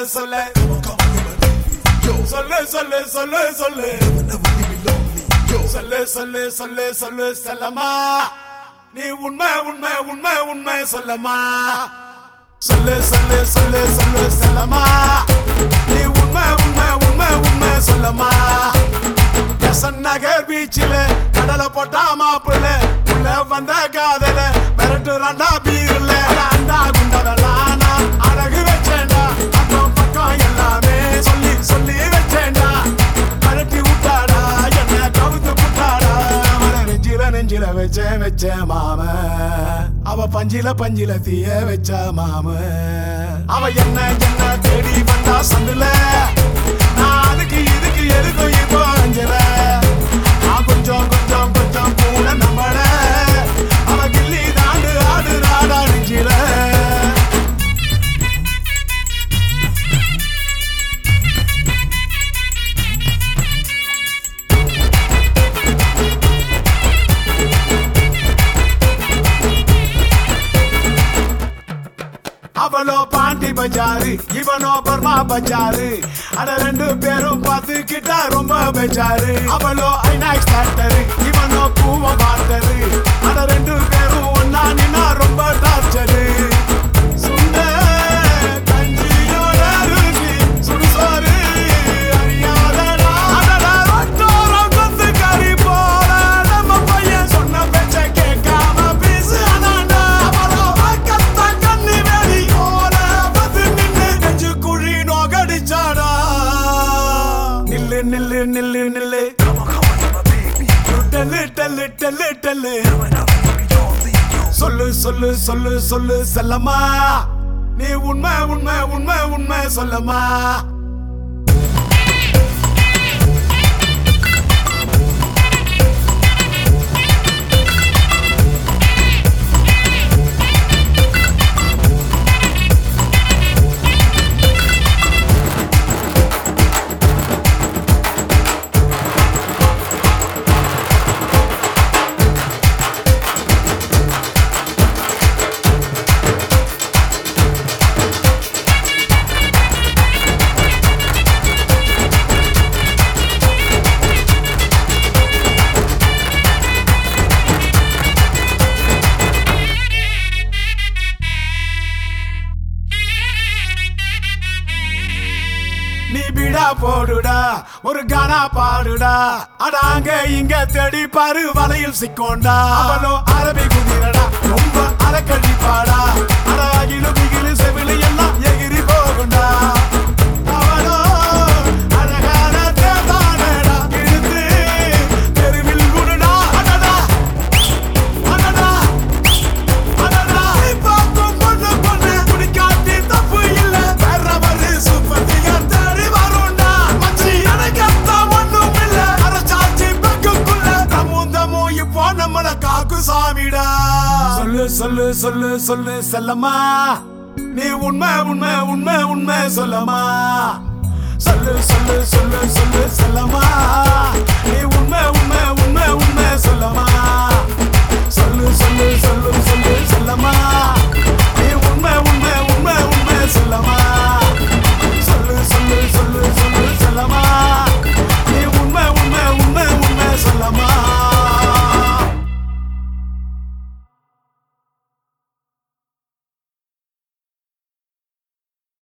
சொல்லு சொல்லு சொல்லு சொல்லு சொல்லு சொல்லு சொல்லு சொல்லு சொல்லு செல்லம்மா நீ உண்மை உண்மை உண்மை உண்மை சொல்லம்மா சொல்லு சொல்லு சொல்லு சொல்லு செல்லம்மா நீ உண்மை உண்மை உண்மை உண்மை சொல்லம்மா எசன் நகர் பீச்சில் கடலை போட்டா மாப்பிள்ள உள்ள வந்த காதல மிரட்டுறாண்டா பீர்ல அண்டா குண்டதெல்லாம் நான் அழகு வச்சேன்டா அக்கம் பக்கம் எல்லாமே சொல்லி சொல்லி வச்சேன்டா மிரட்டி விட்டாடா என்ன கவுத்து விட்டாடா அவனை நெஞ்சில நெஞ்சில வச்சேன் வச்சேன் மாம அவ பஞ்சில பஞ்சில தீய வச்ச மாம அவ என்ன என்ன தேடி வந்தா சந்துல நான் அதுக்கு இதுக்கு எதுக்கும் இப்போ அஞ்சல நான் கொஞ்சம் கொஞ்சம் கொஞ்சம் கூட நம்பல அவ கில்லி தாண்டு ஆடு ராடா நெஞ்சில அவளோ பாண்டி பஜாரு இவனோ பர்மா பஜாரு அட ரெண்டு பேரும் பார்த்துக்கிட்டா ரொம்ப பெஜாரு அவளோ ஐநாக்ஸ் டாக்டரு இவனோ பூவ மாட்டரு அட ரெண்டு பேரும் ஒன்னா நின்னா ரொம்ப டார்ச்சரு சுண்ட கஞ்சியோட ருசி சுடுசோறு அறியாதடா அடடா ரொட்டோரம் கொத்து கறி போல நம்ம பையன் சொன்ன பேச்ச கேட்காம பேசு அதாண்டா அவளோ வாக்கத்த கண்ணி வெளி ஓட வந்து நின்னு நெஞ்சு குழி நோகடிச்சாடா நில்லு நில்லு நில்லு நில்லு டல்லு டல்லு டல்லு டல்லு சொல்லு சொல்லு சொல்லு சொல்லு செல்லம்மா நீ உண்மை உண்மை உண்மை உண்மை சொல்லம்மா நீ பிடா போடுடா ஒரு கானா பாடுடா அடாங்க இங்க தேடி பாரு வலையில் சிக்கோண்டா அவளோ அரபி குதிரடா ரொம்ப அலக்கழிப்பாடா அட அகிலு பிகிலு செவிலு எல்லாம் எகிரி போகுண்டா அவளோ அழகான தேவானடா இழுத்து தெருவில் விடுடா அடடா அடடா அடடா நீ பார்க்கும் பொண்ணு பொண்ணு குடிக்காட்டி தப்பு இல்ல வேறவரு சுப்பத்திய தேடி வருண்டா மச்சி எனக்கு அந்த ஒண்ணும் இல்ல அரசாட்சி பெக்குக்குள்ள தமும் தமும் இப்போ நம்மள காக்கு சாமிடா சொல்லு சொல்லு சொல்லு சொல்லு செல்லம்மா நீ உண்மை உண்மை உண்மை உண்மை சொல்லம்மா சொல்லு சொல்லு சொல்லு சொல்லு